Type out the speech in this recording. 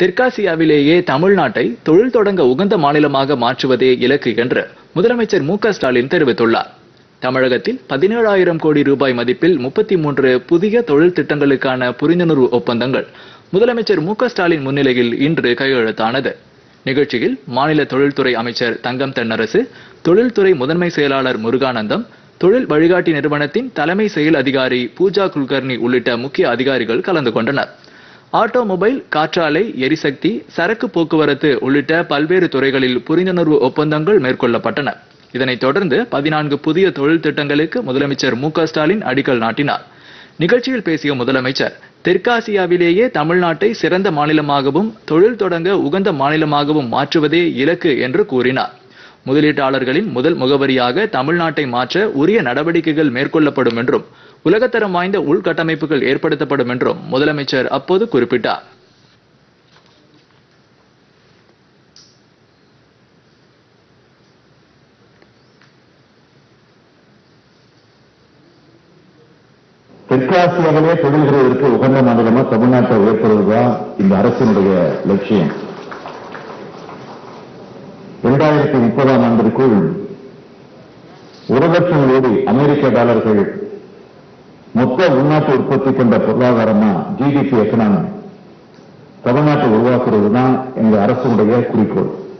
தெற்காசியாவிலேயே தமிழ்நாட்டை தொழில் தொடங்க உகந்த மாநிலமாக மாற்றுவதே இலக்கு என்று முதலமைச்சர் மு க ஸ்டாலின் தெரிவித்துள்ளார் தமிழகத்தில் பதினேழாயிரம் கோடி ரூபாய் மதிப்பில் முப்பத்தி மூன்று புதிய தொழில் திட்டங்களுக்கான புரிந்துணர்வு ஒப்பந்தங்கள் முதலமைச்சர் மு க ஸ்டாலின் முன்னிலையில் இன்று கையெழுத்தானது நிகழ்ச்சியில் மாநில தொழில்துறை அமைச்சர் தங்கம் தென்னரசு தொழில்துறை முதன்மை செயலாளர் முருகானந்தம் தொழில் வழிகாட்டி நிறுவனத்தின் தலைமை செயல் அதிகாரி பூஜா குல்கர்னி உள்ளிட்ட முக்கிய அதிகாரிகள் கலந்து கொண்டனர் ஆட்டோமொபைல் காற்றாலை எரிசக்தி சரக்கு போக்குவரத்து உள்ளிட்ட பல்வேறு துறைகளில் புரிந்துணர்வு ஒப்பந்தங்கள் மேற்கொள்ளப்பட்டன இதனைத் தொடர்ந்து பதினான்கு புதிய தொழில் திட்டங்களுக்கு முதலமைச்சர் மு க ஸ்டாலின் அடிக்கல் நாட்டினார் நிகழ்ச்சியில் பேசிய முதலமைச்சர் தெற்காசியாவிலேயே தமிழ்நாட்டை சிறந்த மாநிலமாகவும் தொழில் தொடங்க உகந்த மாநிலமாகவும் மாற்றுவதே இலக்கு என்று கூறினார் முதலீட்டாளர்களின் முதல் முகவரியாக தமிழ்நாட்டை மாற்ற உரிய நடவடிக்கைகள் மேற்கொள்ளப்படும் என்றும் உலகத்தரம் வாய்ந்த உள்கட்டமைப்புகள் ஏற்படுத்தப்படும் என்றும் முதலமைச்சர் அப்போது குறிப்பிட்டார் தெற்காசியாவிலே தொழில்களுக்கு உகந்த மாநிலமா தமிழ்நாட்டை உயர்த்துவதுதான் இந்த அரசினுடைய லட்சியம் இரண்டாயிரத்தி முப்பதாம் ஆண்டிற்குள் ஒரு லட்சம் கோடி அமெரிக்க டாலர்கள் மொத்த உள்நாட்டு உற்பத்தி கொண்ட பொருளாதாரமா ஜிடிபி எக்கனாமி தமிழ்நாட்டை உருவாக்குறது தான் எங்க அரசுடைய குறிக்கோள்